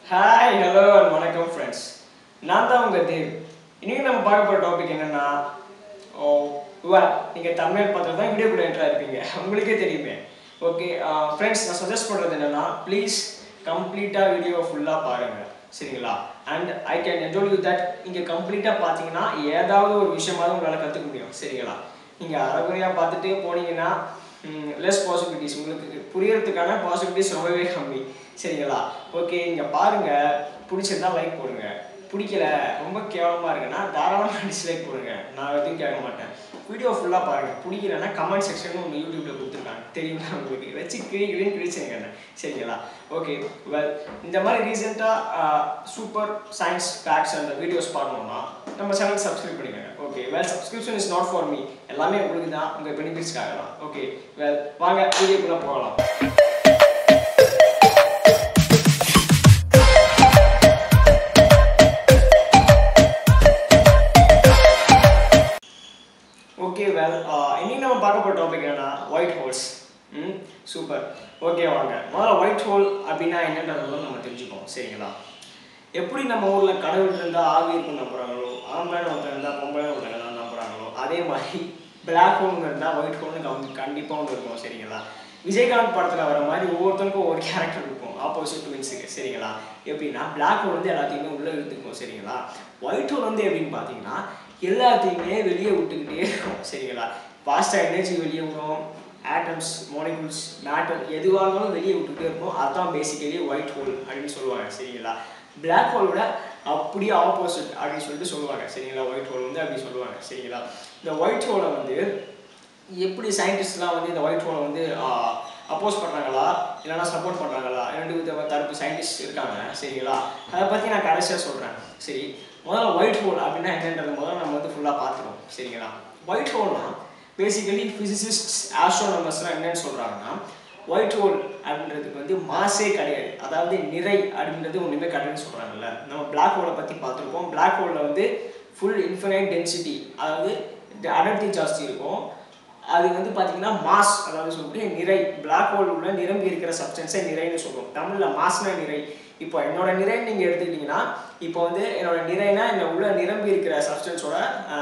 hi hello வணக்கம் friends நான் தான் உங்கள் தேவ் இன்னைக்கு நம்ம பார்க்க போகிற டாபிக் என்னன்னா ஓ வா நீங்கள் தமிழ் பார்த்து தான் வீடியோ கூட என்ட்ரா இருப்பீங்க உங்களுக்கே தெரியுமே ஓகே ஃப்ரெண்ட்ஸ் நான் சஜஸ்ட் பண்ணுறது என்னன்னா ப்ளீஸ் கம்ப்ளீட்டாக வீடியோ ஃபுல்லாக பாருங்கள் சரிங்களா and I can ensure you that நீங்கள் கம்ப்ளீட்டாக பார்த்தீங்கன்னா ஏதாவது ஒரு விஷயமாவது உங்களால் கற்றுக்க முடியும் சரிங்களா நீங்கள் அரைகுறையாக பார்த்துட்டு போனீங்கன்னா லெஸ் பாசிபிலிட்டிஸ் உங்களுக்கு புரியறதுக்கான பாசிபிலிட்டிஸ் ரொம்பவே கம்மி சரிங்களா ஓகே இங்கே பாருங்கள் பிடிச்சிருந்தா லைக் போடுங்க பிடிக்கல ரொம்ப கேவலமாக இருக்குன்னா தாராளமாக டிஸ்லைக் போடுங்க நான் எதுவும் கேட்க மாட்டேன் வீடியோ ஃபுல்லாக பாருங்கள் பிடிக்கலன்னா கமெண்ட் செக்ஷன் ஒன்று யூடியூப்பில் கொடுத்துருக்காங்க தெரியுமா உங்களுக்கு வச்சு கிளி கிளின்னு கிழிச்சிங்க என்ன சரிங்களா ஓகே வெல் இந்த மாதிரி ரீசெண்டாக சூப்பர் சயின்ஸ் ஃபேக்ட்ஸ் அந்த வீடியோஸ் பார்க்கணுன்னா நம்ம சேனல் சப்ஸ்கிரைப் பண்ணிக்கோங்க okay well subscription is not for me எல்லாமே உங்களுக்கு தான் உங்கள் பெனிஃபிட்ஸ்க்காக தான் ஓகே வெல் வாங்க வீடியோக்குள்ளே போகலாம் ஓகே வெல் இன்னைக்கு நம்ம பார்க்க போகிற டாபிக் என்னன்னா white holes hmm super okay வாங்க முதல்ல ஒயிட் ஹோல் அப்படின்னா என்னன்றதை நம்ம தெரிஞ்சுப்போம் சரிங்களா எப்படி நம்ம ஊரில் கடவுள் இருந்தால் ஆவி இருக்குன்னு நம்புறாங்களோ ஆம்பளை ஒருத்தர் இருந்தால் பொம்பளை ஒருத்தர் தான் நம்புறாங்களோ அதே மாதிரி பிளாக் ஹோல்னு இருந்தால் ஒயிட் ஹோல்னு அவங்க கண்டிப்பாக ஒன்று இருக்கும் சரிங்களா விஜயகாந்த் படத்தில் வர மாதிரி ஒவ்வொருத்தருக்கும் ஒவ்வொரு கேரக்டர் இருக்கும் ஆப்போசிட் ட்வின்ஸுக்கு சரிங்களா எப்படின்னா பிளாக் ஹோல் வந்து எல்லாத்தையுமே உள்ளே இழுத்துக்கும் சரிங்களா ஒயிட் ஹோல் வந்து எப்படின்னு பார்த்தீங்கன்னா எல்லாத்தையுமே வெளியே விட்டுக்கிட்டே இருக்கும் சரிங்களா ஃபாஸ்ட்டாக எனர்ஜி வெளியே விடும் ஆட்டம்ஸ் மாலிகுல்ஸ் மேட்டர் எதுவாக இருந்தாலும் வெளியே விட்டுக்கிட்டே இருக்கும் அதுதான் பேசிக்கலி ஒயிட் ஹோல் அப்படின்னு சொல்லுவாங்க சரிங்களா பிளாக் ஹோலோட அப்படியே ஆப்போசிட் அப்படின்னு சொல்லிட்டு சொல்லுவாங்க சரிங்களா ஒயிட் ஹோல் வந்து அப்படி சொல்லுவாங்க சரிங்களா இந்த ஒயிட் ஹோலை வந்து எப்படி சயின்டிஸ்ட்லாம் வந்து இந்த ஒயிட் ஹோலை வந்து அப்போஸ் பண்ணுறாங்களா இல்லைனா சப்போர்ட் பண்ணுறாங்களா ரெண்டு வித தரப்பு சயின்டிஸ்ட் இருக்காங்க சரிங்களா அதை பற்றி நான் கடைசியாக சொல்கிறேன் சரி முதல்ல ஒயிட் ஹோல் அப்படின்னா என்னன்றது முதல்ல நம்ம வந்து ஃபுல்லாக பார்த்துருவோம் சரிங்களா ஒயிட் ஹோல்னா பேசிக்கலி ஃபிசிசிஸ்ட்ஸ் ஆஸ்ட்ரோனமர்ஸ்லாம் என்னன்னு சொல்கிறாங்கன்னா ஒயிட் ஹோல் அப்படின்றதுக்கு வந்து மாசே கிடையாது அதாவது நிறை அப்படின்றது ஒன்றுமே கிடையாதுன்னு சொல்கிறாங்கல்ல நம்ம பிளாக் ஹோலை பற்றி பார்த்துருப்போம் பிளாக் ஹோலில் வந்து ஃபுல் இன்ஃபினைட் டென்சிட்டி அதாவது அடர்த்தி ஜாஸ்தி இருக்கும் அது வந்து பார்த்தீங்கன்னா மாஸ் அதாவது சொல்லக்கூடிய நிறை பிளாக் ஹோல் உள்ள நிரம்பி இருக்கிற சப்ஸ்டன்ஸை நிறைன்னு சொல்லுவோம் தமிழில் மாஸ்னா நிறை இப்போ என்னோட நிறை நீங்கள் எடுத்துக்கிட்டிங்கன்னா இப்போ வந்து என்னோட நிறைனா என்ன உள்ள நிரம்பி இருக்கிற சப்ஸ்டன்ஸோட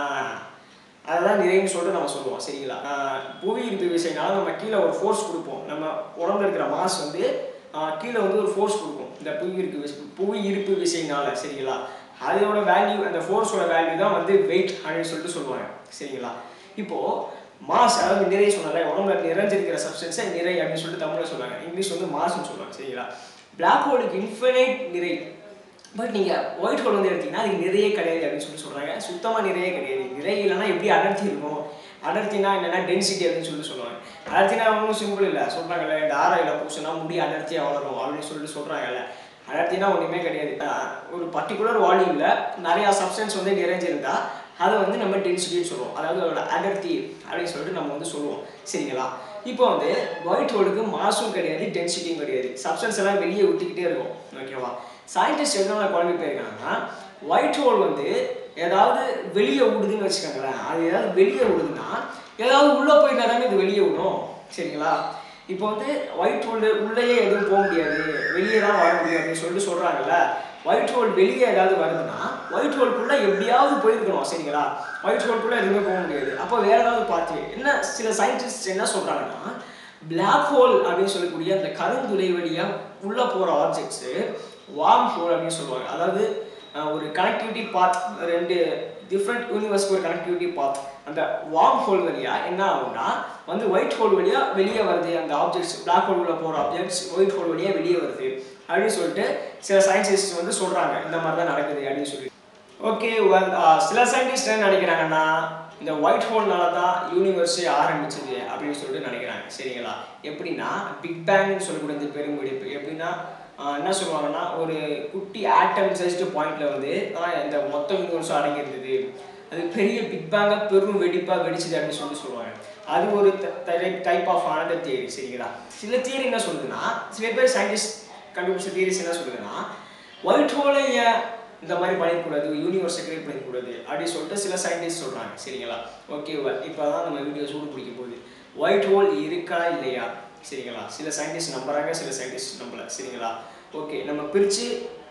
அதுதான் நிறைன்னு சொல்லிட்டு நம்ம சொல்லுவோம் சரிங்களா புவி ஈர்ப்பு விசைனால நம்ம கீழே ஒரு ஃபோர்ஸ் கொடுப்போம் நம்ம உடம்புல இருக்கிற மாஸ் வந்து கீழே வந்து ஒரு ஃபோர்ஸ் கொடுக்கும் இந்த புவி ஈர்ப்பு விசை புவி ஈர்ப்பு விசைனால சரிங்களா அதோட வேல்யூ அந்த ஃபோர்ஸோட வேல்யூ தான் வந்து வெயிட் அப்படின்னு சொல்லிட்டு சொல்லுவாங்க சரிங்களா இப்போது மாஸ் அதாவது நிறை சொன்னால உடம்புல நிறைஞ்சிருக்கிற சப்ஸ்டன்ஸை நிறை அப்படின்னு சொல்லிட்டு தமிழில் சொல்லுவாங்க இங்கிலீஷ் வந்து மாஸ்ன்னு சொல்லுவாங்க சரிங்களா பிளாக் ஹோலுக்கு இன்ஃபினைட் நிறை பட் நீங்கள் ஒயிட் ஹோல் வந்து எடுத்தீங்கன்னா அதுக்கு நிறைய கிடையாது அப்படின்னு சொல்லி சொல்கிறாங்க சுத்தமாக நிறைய கிடையாது நிறை இல்லைன்னா எப்படி அடர்த்தி இருக்கும் அடர்த்தினா என்னென்னா டென்சிட்டி அப்படின்னு சொல்லி சொல்லுவாங்க அடர்த்தினா ஒன்றும் சிம்பிள் இல்லை சொல்கிறாங்கல்ல இந்த ஆராயில் பூசினா முடி அடர்த்தியாக வளரும் அப்படின்னு சொல்லிட்டு சொல்கிறாங்கல்ல அடர்த்தினா ஒன்றுமே கிடையாது ஒரு பர்டிகுலர் வால்யூமில் நிறையா சப்ஸ்டன்ஸ் வந்து நிறைஞ்சிருந்தா அதை வந்து நம்ம டென்சிட்டின்னு சொல்லுவோம் அதாவது அதோட அடர்த்தி அப்படின்னு சொல்லிட்டு நம்ம வந்து சொல்லுவோம் சரிங்களா இப்போ வந்து ஒயிட் ஹோலுக்கு மாசும் கிடையாது டென்சிட்டியும் கிடையாது சப்ஸ்டன்ஸ் எல்லாம் வெளியே விட்டுக்கிட்டே இருக்கும் ஓகேவா சயின்டிஸ்ட் எதனால குழம்பி போயிருக்காங்கன்னா ஒயிட் ஹோல் வந்து ஏதாவது வெளியே விடுதுன்னு வச்சுக்கோங்களேன் அது ஏதாவது வெளியே விடுதுன்னா ஏதாவது உள்ளே போயிருந்தா தானே இது வெளியே விடும் சரிங்களா இப்போ வந்து ஒயிட் ஹோல் உள்ளேயே எதுவும் போக முடியாது வெளியே தான் வர முடியும் அப்படின்னு சொல்லிட்டு சொல்கிறாங்கல்ல ஒயிட் ஹோல் வெளியே ஏதாவது வருதுன்னா ஒயிட் ஹோல்குள்ளே எப்படியாவது போயிருக்கணும் சரிங்களா ஒயிட் ஹோல்குள்ளே எதுவுமே போக முடியாது அப்போ வேற ஏதாவது பார்த்து என்ன சில சயின்டிஸ்ட் என்ன சொல்கிறாங்கன்னா பிளாக் ஹோல் அப்படின்னு சொல்லக்கூடிய அந்த கருந்துளை வழியாக உள்ளே போகிற ஆப்ஜெக்ட்ஸு வார்ம் ஹோல் அப்படின்னு சொல்லுவாங்க அதாவது ஒரு கனெக்டிவிட்டி பாத் ரெண்டு டிஃப்ரெண்ட் யூனிவர்ஸ்க்கு ஒரு கனெக்டிவிட்டி பாத் அந்த வார்ம் ஹோல் வழியாக என்ன ஆகும்னா வந்து ஒயிட் ஹோல் வழியாக வெளியே வருது அந்த ஆப்ஜெக்ட்ஸ் பிளாக் ஹோல் உள்ள போகிற ஆப்ஜெக்ட்ஸ் ஒயிட் ஹோல் வழியாக வெளியே வருது அப்படின்னு சொல்லிட்டு சில சயின்டிஸ்ட் வந்து சொல்கிறாங்க இந்த மாதிரி தான் நடக்குது அப்படின்னு சொல்லி ஓகே சில சயின்டிஸ்ட் என்ன நினைக்கிறாங்கன்னா இந்த ஒயிட் ஹோல்னால தான் யூனிவர்ஸே ஆரம்பிச்சது அப்படின்னு சொல்லிட்டு நினைக்கிறாங்க சரிங்களா எப்படின்னா பிக் பேங்னு சொல்லக்கூடிய இந்த பெருமிடிப்பு எப்படின்னா என்ன சொல்லுவாங்கன்னா ஒரு குட்டி ஆட்டம் சைஸ்டு பாயிண்ட்ல வந்து இந்த மொத்த யூனிவர்ஸும் அடங்கியிருந்தது அது பெரிய பிக் பேங்காக பெரும் வெடிப்பாக வெடிச்சது அப்படின்னு சொல்லிட்டு சொல்லுவாங்க அது ஒரு டைப் ஆஃப் அனதர் தியரி சரிங்களா சில தியரி என்ன சொல்லுதுன்னா சில பேர் சயின்டிஸ்ட் கண்டுபிடிச்ச தியரிஸ் என்ன சொல்லுதுன்னா ஒயிட் ஹோலை ஏன் இந்த மாதிரி பண்ணிடக்கூடாது யூனிவர்ஸை கிரியேட் பண்ணிடக்கூடாது அப்படின்னு சொல்லிட்டு சில சயின்டிஸ்ட் சொல்கிறாங்க சரிங்களா ஓகே இப்போ தான் நம்ம வீடியோ சூடு பிடிக்க போகுது ஒயிட் ஹோல் இருக்கா இல்லையா சரிங்களா சில சயின்டிஸ்ட் நம்புறாங்க சில சயின்டிஸ்ட் நம்பல சரிங்களா ஓகே நம்ம பிரித்து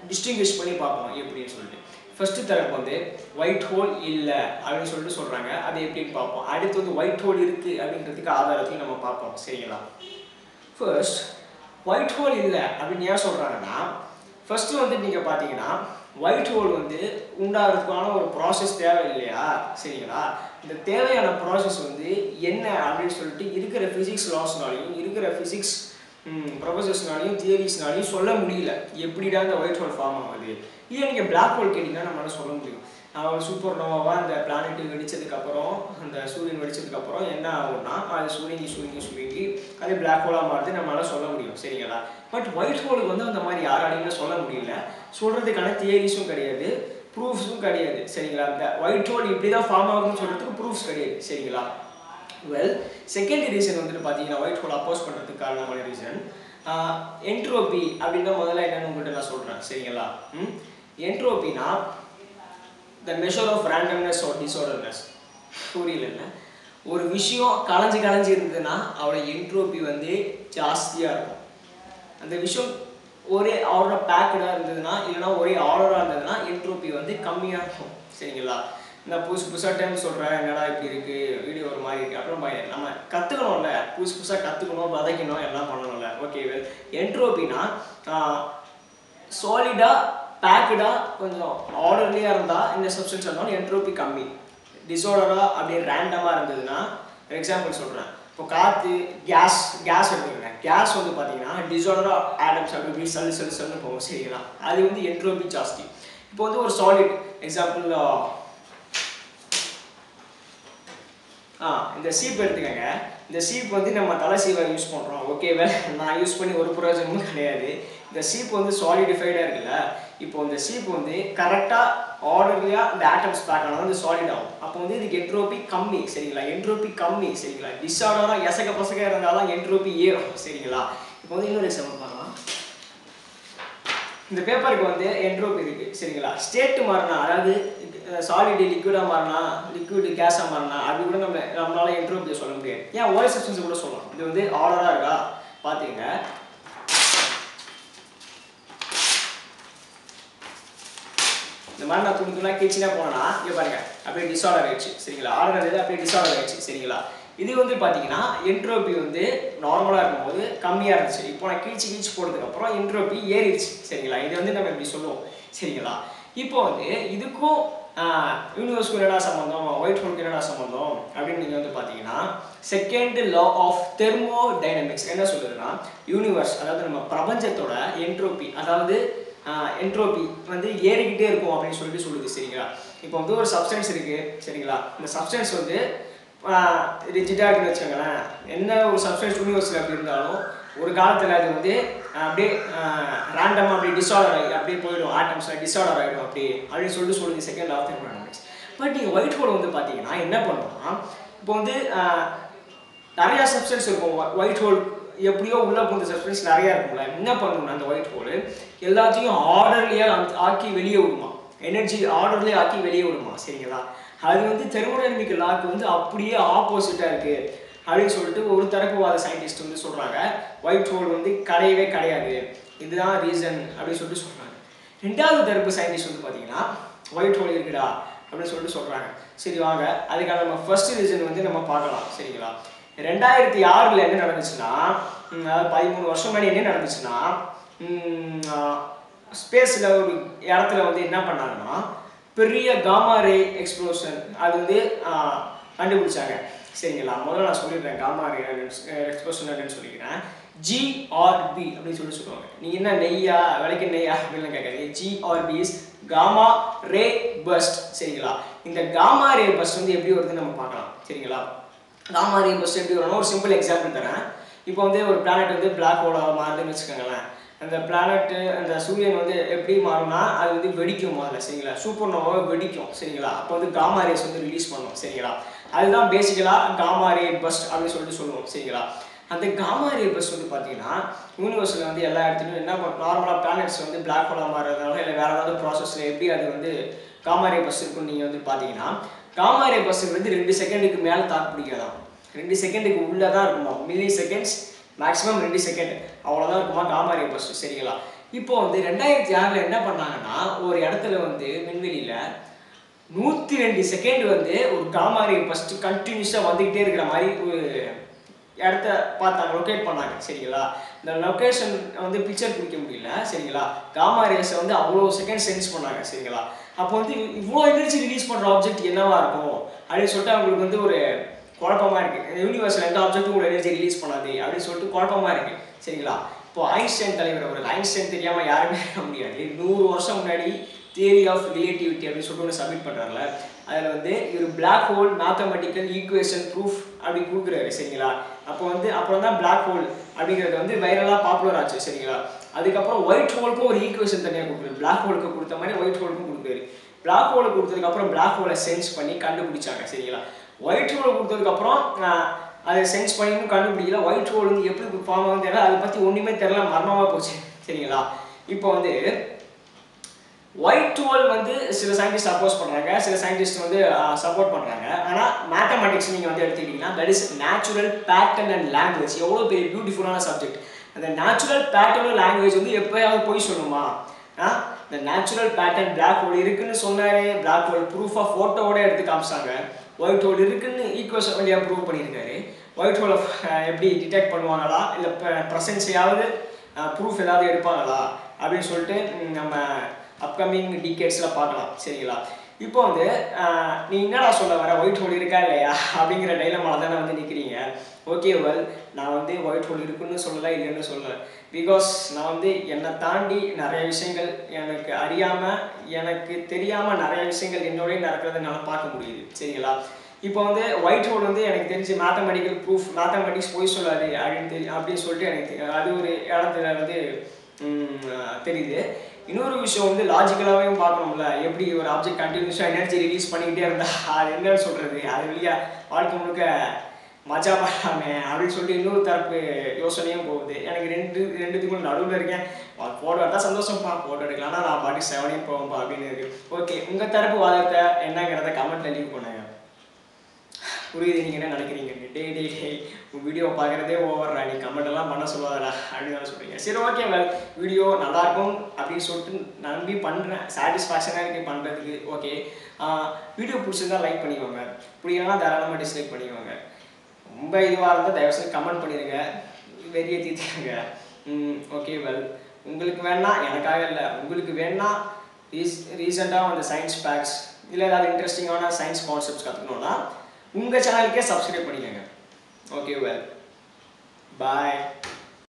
டிஸ்டிங்விஷ் பண்ணி பார்ப்போம் எப்படின்னு சொல்லிட்டு ஃபர்ஸ்ட் தரப்பு வந்து ஒயிட் ஹோல் இல்லை அப்படின்னு சொல்லிட்டு சொல்கிறாங்க அது எப்படின்னு பார்ப்போம் அடுத்து வந்து ஒயிட் ஹோல் இருக்குது அப்படின்றதுக்கு ஆதாரத்தையும் நம்ம பார்ப்போம் சரிங்களா ஃபர்ஸ்ட் ஒயிட் ஹோல் இல்லை அப்படின்னு ஏன் சொல்கிறாங்கன்னா ஃபர்ஸ்ட் வந்து நீங்கள் பார்த்தீங்கன்னா ஒயிட் ஹோல் வந்து உண்டாகிறதுக்கான ஒரு ப்ராசஸ் தேவை இல்லையா சரிங்களா இந்த தேவையான ப்ராசஸ் வந்து என்ன அப்படின்னு சொல்லிட்டு இருக்கிற ஃபிசிக்ஸ் லாஸ்னாலையும் இருக்கிற ஃபிசிக்ஸ் ப்ரொஃபஸர்ஸ்னாலையும் தியரிஸ்னாலையும் சொல்ல முடியல எப்படிடா இந்த ஒயிட் ஹோல் ஃபார்ம் ஆகுது இதே நீங்கள் பிளாக் ஹோல் கேட்டிங்கன்னா நம்மளால சொல்ல முடியும் அவன் சூப்பர் நோவாவாக அந்த பிளானெட் வெடிச்சதுக்கப்புறம் அந்த சூரியன் வெடிச்சதுக்கப்புறம் என்ன ஆகும்னா அது சுருங்கி சுருங்கி சுருங்கி அது பிளாக் ஹோலாக மாறுது நம்மளால சொல்ல முடியும் சரிங்களா பட் ஒயிட் ஹோலுக்கு வந்து அந்த மாதிரி யாராலையுமே சொல்ல முடியல சொல்கிறதுக்கான தியரிஸும் கிடையாது ப்ரூஃப்ஸும் கிடையாது சரிங்களா அந்த ஒயிட் ஹோல் இப்படி தான் ஃபார்ம் ஆகுதுன்னு சொல்கிறதுக்கு ப்ரூஃப்ஸ் கிடையாது சரிங்களா வெல் செகண்ட் ரீசன் வந்துட்டு பார்த்தீங்கன்னா ஒயிட் ஹோல் அப்போஸ் பண்ணுறதுக்கு காரணமான ரீசன் என்ட்ரோபி அப்படின்னா முதல்ல என்னன்னு உங்கள்கிட்ட நான் சொல்கிறேன் சரிங்களா ம் என்ட்ரோபினா the measure of randomness or disorderness புரியல ஒரு விஷயம் களைஞ்சு களைஞ்சு இருந்ததுன்னா அவரோட என்ட்ரோபி வந்து ஜாஸ்தியாக இருக்கும் அந்த விஷயம் ஒரே ஆர்டராக பேக்கடாக இருந்ததுன்னா இல்லைனா ஒரே ஆர்டராக இருந்ததுன்னா என்ட்ரோபி வந்து கம்மியாக இருக்கும் சரிங்களா நான் புதுசு புதுசாக டைம் சொல்கிறேன் என்னடா இப்படி இருக்குது வீடியோ ஒரு மாதிரி இருக்குது அப்புறம் பய- நம்ம கற்றுக்கணும்ல புதுசு புதுசாக கற்றுக்கணும் வதைக்கணும் எல்லாம் பண்ணணும்ல ஓகே வெல் என்ட்ரோபினா சாலிடாக பேக்கடாக கொஞ்சம் ஆர்டர்லியாக இருந்தால் இந்த சப்ஸ்டன்ஸ் இருந்தாலும் என்ட்ரோபி கம்மி டிஸார்டராக அப்படியே ரேண்டமாக இருந்ததுன்னா எக்ஸாம்பிள் சொல்கிறேன் இப்போ காற்று கேஸ் கேஸ் எடுத்துக்கிறேன் கேஸ் வந்து பார்த்தீங்கன்னா டிஸார்டராக ஆடம்ஸ் அப்படி இப்படி சல்லு சல்லு சல்லுன்னு போகும் சரிங்களா அது வந்து என்ட்ரோபி ஜாஸ்தி இப்போ வந்து ஒரு சாலிட் எக்ஸாம்பிள் ஆ இந்த சீப் எடுத்துக்கங்க இந்த சீப் வந்து நம்ம தலை சீவை யூஸ் பண்ணுறோம் ஓகேவா நான் யூஸ் பண்ணி ஒரு பிரயோஜனமும் கிடையாது இந்த சீப் வந்து சாலிடிஃபைடாக இருக்குல்ல இப்போ இந்த சீப் வந்து கரெக்டாக ஆர்டர்லியாக இந்த ஆட்டம்ஸ் பேக் ஆனால் வந்து சாலிட் ஆகும் அப்போ வந்து இதுக்கு என்ட்ரோபி கம்மி சரிங்களா என்ட்ரோபி கம்மி சரிங்களா டிஸார்டராக எசக பசக இருந்தாலும் என்ட்ரோபி ஏறும் சரிங்களா இப்போ வந்து இன்னொரு எக்ஸாம்பிள் பண்ணலாம் இந்த பேப்பருக்கு வந்து என்ட்ரோபி இருக்கு சரிங்களா ஸ்டேட் மாறினா அதாவது சாலிட் லிக்விடாக மாறினா லிக்விட் கேஸாக மாறினா அப்படி கூட நம்ம நம்மளால என்ட்ரோபியை சொல்ல முடியாது ஏன் ஓஎஸ் சப்ஸ்டன்ஸ் கூட சொல்லலாம் இது வந்து ஆர்டராக இருக்கா பார்த்துங்க இந்த மாதிரி நான் துணி துணா கிச்சினா போனேன்னா இங்கே பாருங்க அப்படியே டிஸார்டர் ஆயிடுச்சு சரிங்களா ஆர்டர் இருந்தது அப்படியே டிஸார்டர் ஆயிடுச்சு சரிங்களா இது வந்து பார்த்தீங்கன்னா என்ட்ரோபி வந்து நார்மலாக இருக்கும்போது கம்மியாக இருந்துச்சு இப்போ நான் கீழ்ச்சி கீழ்ச்சி போனதுக்கப்புறம் என்ட்ரோபி ஏறிடுச்சு சரிங்களா இது வந்து நம்ம இப்படி சொல்லுவோம் சரிங்களா இப்போ வந்து இதுக்கும் யூனிவர்ஸ்க்கு என்னடா சம்மந்தம் ஒயிட் ஹோல்க்கு என்னடா சம்மந்தம் அப்படின்னு நீங்கள் வந்து பார்த்தீங்கன்னா second law of thermodynamics என்ன சொல்லுதுன்னா யூனிவர்ஸ் அதாவது நம்ம பிரபஞ்சத்தோட என்ட்ரோபி அதாவது என்ட்ரோபி வந்து ஏறிக்கிட்டே இருக்கும் அப்படின்னு சொல்லிட்டு சொல்லுது சரிங்களா இப்போ வந்து ஒரு சப்ஸ்டன்ஸ் இருக்கு சரிங்களா இந்த சப்ஸ்டன்ஸ் வந்து ரிஜிட்டாக இருக்குன்னு வச்சுக்கோங்களேன் என்ன ஒரு சப்ஸ்டன்ஸ் யூனிவர்ஸில் அப்படி இருந்தாலும் ஒரு காலத்தில் அது வந்து ஆஹ், அப்படியே ரேண்டமாக அப்படியே டிஸார்டர் ஆகி அப்படியே போயிடும் ஆட்டம்ஸில் டிஸார்டர் ஆகிடும் அப்படி அப்படின்னு சொல்லிட்டு சொல்லுது செகண்ட் ஆஃப் தெர்மோடைனமிக்ஸ் பட் நீங்கள் ஒயிட் ஹோல் வந்து பார்த்தீங்கன்னா என்ன பண்ணுவோம்னா இப்போ வந்து ஆஹ், நிறைய சப்ஸ்டன்ஸ் இருக்கும் ஒயிட் ஹோல் எப்படியோ உள்ள போன சப்ஸ்டன்ஸ் நிறைய இருக்கும்ல என்ன பண்ணணும்னா அந்த ஒயிட் ஹோல் எல்லாத்தையும் ஆர்டர்லியாக ஆக்கி வெளியே விடுமா எனர்ஜி ஆர்டர்லேயே ஆக்கி வெளியே விடுமா சரிங்களா அது வந்து தெர்மோடைனமிக் லாக்கு வந்து அப்படியே ஆப்போசிட்டாக இருக்கு அப்படின்னு சொல்லிட்டு ஒரு தரப்புவாத சயின்டிஸ்ட் வந்து சொல்றாங்க ஒயிட் ஹோல் வந்து கிடையவே கிடையாது இதுதான் ரீசன் அப்படின்னு சொல்லிட்டு சொல்றாங்க ரெண்டாவது தரப்பு சயின்டிஸ்ட் வந்து பார்த்தீங்கன்னா ஒயிட் ஹோல் இருக்குடா அப்படின்னு சொல்லிட்டு சொல்றாங்க சரி வாங்க அதுக்கான நம்ம ஃபர்ஸ்ட் ரீசன் வந்து நம்ம பார்க்கலாம் சரிங்களா ரெண்டாயிரத்தி ஆறில் என்ன நடந்துச்சுன்னா ம், அதாவது பதிமூணு வருஷம் முன்னாடி என்ன நடந்துச்சுன்னா ஸ்பேஸில் ஒரு இடத்துல வந்து என்ன பண்ணாங்கன்னா பெரிய காமா ரே எக்ஸ்ப்ளோஷன் அது வந்து ஆஹ், கண்டுபிடிச்சாங்க சரிங்களா முதல்ல நான் சொல்லிடுறேன் காமா ரே எக்ஸ்ப்ளோஷன் அப்படின்னு சொல்லிக்கிறேன் ஜிஆர்பி அப்படின்னு சொல்லி சொல்லுவாங்க நீங்க என்ன நெய்யா விலைக்கு நெய்யா அப்படின்னு கேட்காதீங்க GRB is gamma ray burst சரிங்களா இந்த காமா ரே பஸ்ட் வந்து எப்படி வருதுன்னு நம்ம பார்க்கலாம் சரிங்களா காமா ரே பஸ்ட் எப்படி வரும்னா ஒரு சிம்பிள் எக்ஸாம்பிள் தரேன் இப்போ வந்து ஒரு பிளானட் வந்து பிளாக் ஹோலாக மாறுதுன்னு வச்சுக்கோங்களேன் அந்த பிளானட்டு அந்த சூரியன் வந்து எப்படி மாறும்னா அது வந்து வெடிக்கும் முதல்ல சரிங்களா சூப்பர் நோவாக வெடிக்கும் சரிங்களா அப்போ வந்து காமா ரேஸ் வந்து ரிலீஸ் பண்ணும் சரிங்களா அதுதான் பேசிக்கலாக காமா ரே பஸ்ட் அப்படின்னு சொல்லிட்டு சொல்லுவோம் சரிங்களா அந்த காமா ரே பஸ்ட் வந்து பார்த்தீங்கன்னா யூனிவர்ஸில் வந்து எல்லா இடத்துலையும் என்ன நார்மலாக பிளானட்ஸ் வந்து பிளாக் ஹோலாக மாறுறதுனால இல்லை வேறு ஏதாவது ப்ராசஸில் எப்படி அது வந்து காமா ரே பஸ் இருக்குன்னு நீங்கள் வந்து பார்த்தீங்கன்னா காமா ரே பஸ் வந்து ரெண்டு செகண்டுக்கு மேலே தாக்கு பிடிக்காதான் ரெண்டு செகண்டுக்கு உள்ளே தான் இருக்குமா மில்லி செகண்ட்ஸ் மேக்ஸிமம் ரெண்டு செகண்ட் அவ்வளோதான் இருக்குமா காமா ரே பஸ் சரிங்களா இப்போ வந்து ரெண்டாயிரத்தி ஆறில் என்ன பண்ணாங்கன்னா ஒரு இடத்துல வந்து விண்வெளியில் நூற்றி ரெண்டு செகண்ட் வந்து ஒரு காமாரி ஃபஸ்ட்டு கண்டினியூஸாக வந்துக்கிட்டே இருக்கிற மாதிரி ஒரு இடத்த பார்த்தாங்க லொக்கேட் பண்ணாங்க சரிங்களா இந்த லொக்கேஷன் வந்து பிக்சர் பிடிக்க முடியல சரிங்களா காமா ரேஸை வந்து அவ்வளோ செகண்ட் சென்ஸ் பண்ணாங்க சரிங்களா அப்போ வந்து இவ்வளோ எனர்ஜி ரிலீஸ் பண்ணுற ஆப்ஜெக்ட் என்னவா இருக்கும் அப்படின்னு சொல்லிட்டு அவங்களுக்கு வந்து ஒரு குழப்பமா இருக்கு யூனிவர்ஸில் எந்த ஆப்ஜெக்ட்டும் ஒரு எனர்ஜி ரிலீஸ் பண்ணாது அப்படின்னு சொல்லிட்டு குழப்பமா இருக்கு சரிங்களா இப்போ ஐன்ஸ்டைன் தலைவர் அவர்கள் ஐன்ஸ்டைன் தெரியாமல் யாருமே இருக்க முடியாது நூறு வருஷம் முன்னாடி தியரி ஆஃப் ரிலேட்டிவிட்டி அப்படின்னு சொல்லிட்டு ஒன்று சப்மிட் பண்ணுறாங்கல்ல அதில் வந்து ஒரு black hole mathematical equation proof அப்படி கொடுக்குறாரு சரிங்களா அப்போ வந்து அப்புறம் தான் பிளாக் ஹோல் அப்படிங்கிறது வந்து வைரலாக பாப்புலர் ஆச்சு சரிங்களா அதுக்கப்புறம் ஒயிட் ஹோலுக்கும் ஒரு ஈக்குவேஷன் தனியாக கொடுக்குறாரு பிளாக் ஹோலுக்கு கொடுத்த மாதிரி ஒயிட் ஹோலுக்கும் கொடுக்குறாரு பிளாக் ஹோலை கொடுத்ததுக்கப்புறம் பிளாக் ஹோலை சென்ஸ் பண்ணி கண்டுபிடிச்சாங்க சரிங்களா ஒயிட் ஹோலை கொடுத்ததுக்கப்புறம் அதை சென்ஸ் பண்ணி இன்னும் கண்டுபிடிக்கல ஒயிட் ஹோல் வந்து எப்படி ஃபார்ம் ஆகும் தெரியல அதை பற்றி ஒன்றுமே தெரியல மர்மமாக போச்சு சரிங்களா இப்போ வந்து ஒயிட் ஹோல் வந்து சில சயின்டிஸ்ட் அப்போஸ் பண்ணுறாங்க சில சயின்டிஸ்ட் வந்து சப்போர்ட் பண்ணுறாங்க ஆனால் மேத்தமெட்டிக்ஸ் நீங்கள் வந்து எடுத்துக்கிட்டிங்கன்னா that is natural pattern and language எவ்வளோ பெரிய பியூட்டிஃபுல்லான சப்ஜெக்ட் அந்த நேச்சுரல் பேட்டர்ன் லாங்குவேஜ் வந்து எப்போயாவது போய் சொல்லுமா ஆ இந்த நேச்சுரல் பேட்டர்ன் பிளாக் ஹோல் இருக்குன்னு சொன்னாரு பிளாக் ஹோல் ப்ரூஃபாக ஃபோட்டோவோட எடுத்து காமிச்சாங்க ஒயிட் ஹோல் இருக்குன்னு ஈக்குவேஷன் வழியாக ப்ரூவ் பண்ணியிருக்காரு ஒயிட் ஹோலை எப்படி டிடெக்ட் பண்ணுவாங்களா இல்லை ப்ரெசன்ஸையாவது ப்ரூஃப் ஏதாவது எடுப்பாங்களா அப்படின்னு சொல்லிட்டு ம், நம்ம அப்கமிங் டிகேட்ஸில் பார்க்கலாம் சரிங்களா இப்போ வந்து ஆஹ், நீ என்னடா சொல்ல வர ஒயிட் ஹோல் இருக்கா இல்லையா அப்படிங்கிற டைலமால தானே வந்து நிற்கிறீங்க ஓகே வெல் நான் வந்து ஒயிட் ஹோல் இருக்குன்னு சொல்லலை இல்லைன்னு சொல்லலை பிகாஸ் நான் வந்து என்னை தாண்டி நிறைய விஷயங்கள் எனக்கு அறியாமல் எனக்கு தெரியாமல் நிறைய விஷயங்கள் என்னோடய நடக்கிறத என்னால் பார்க்க முடியுது சரிங்களா இப்போ வந்து ஒயிட் ஹோல் வந்து எனக்கு தெரிஞ்சு மேத்தமெட்டிக்கல் ப்ரூஃப் மேத்தமெட்டிக்ஸ் போய் சொல்லாது அப்படின்னு தெரி அப்படின்னு சொல்லிட்டு எனக்கு தெ- அது ஒரு இடத்துல வந்து ம், தெரியுது இன்னொரு விஷயம் வந்து லாஜிக்கலாகவும் பார்க்கணும்ல எப்படி ஒரு ஆப்ஜெக்ட் கண்டினியூஸாக எனர்ஜி ரிலீஸ் பண்ணிக்கிட்டே இருந்தா அது என்னன்னு சொல்கிறது அது வழியா வாழ்க்கை முழுக்க மஜா பண்ணலாமே அப்படின்னு சொல்லிட்டு இன்னொரு தரப்பு யோசனையும் போகுது எனக்கு ரெண்டு ரெண்டுத்துக்கும் நடுவில் இருக்கேன் ஃபோட்டோ எடுத்தால் சந்தோஷம்ப்பா ஃபோட்டோ எடுக்கலாம் ஆனா நான் பாட்டி செவனையும் போவேன்ப்பா அப்படின்னு இருக்கு ஓகே உங்கள் தரப்பு வாதத்தை என்னங்கிறத கமெண்ட்டில் லீவ் பண்ணுங்க புரியுது நீங்கள் என்ன நினைக்கிறீங்க டே டே டே உங்கள் வீடியோ பார்க்குறதே ஓவர்ரா நீ கமெண்ட் எல்லாம் பண்ண சொல்லாதடா அப்படின்னு தானே சொல்கிறீங்க சரி ஓகே வெல் வீடியோ நல்லாயிருக்கும் அப்படின்னு சொல்லிட்டு நம்பி பண்ணுறேன் சாட்டிஸ்ஃபேக்ஷனாக இருக்குது பண்ணுறதுக்கு ஓகே வீடியோ பிடிச்சிருந்தா லைக் பண்ணிக்கோங்க பிடிக்கலன்னா தாராளமாக டிஸ்லைக் பண்ணிக்கோங்க ரொம்ப இதுவாக இருந்தால் தயவுசெய்து கமெண்ட் பண்ணிடுங்க வெறிய தீர்த்துக்கங்க ஓகே வெல் உங்களுக்கு வேணா எனக்காக இல்லை உங்களுக்கு வேணா ரீஸ் ரீசெண்டாக அந்த சயின்ஸ் ஃபேக்ட்ஸ் இல்லை ஏதாவது இன்ட்ரெஸ்டிங்கான சயின்ஸ் கான்செப்ட்ஸ் கற்றுக்கணுன்னா உங்கள் சேனலுக்கே சப்ஸ்கிரைப் பண்ணிக்கோங்க ஓகே வெல் பாய்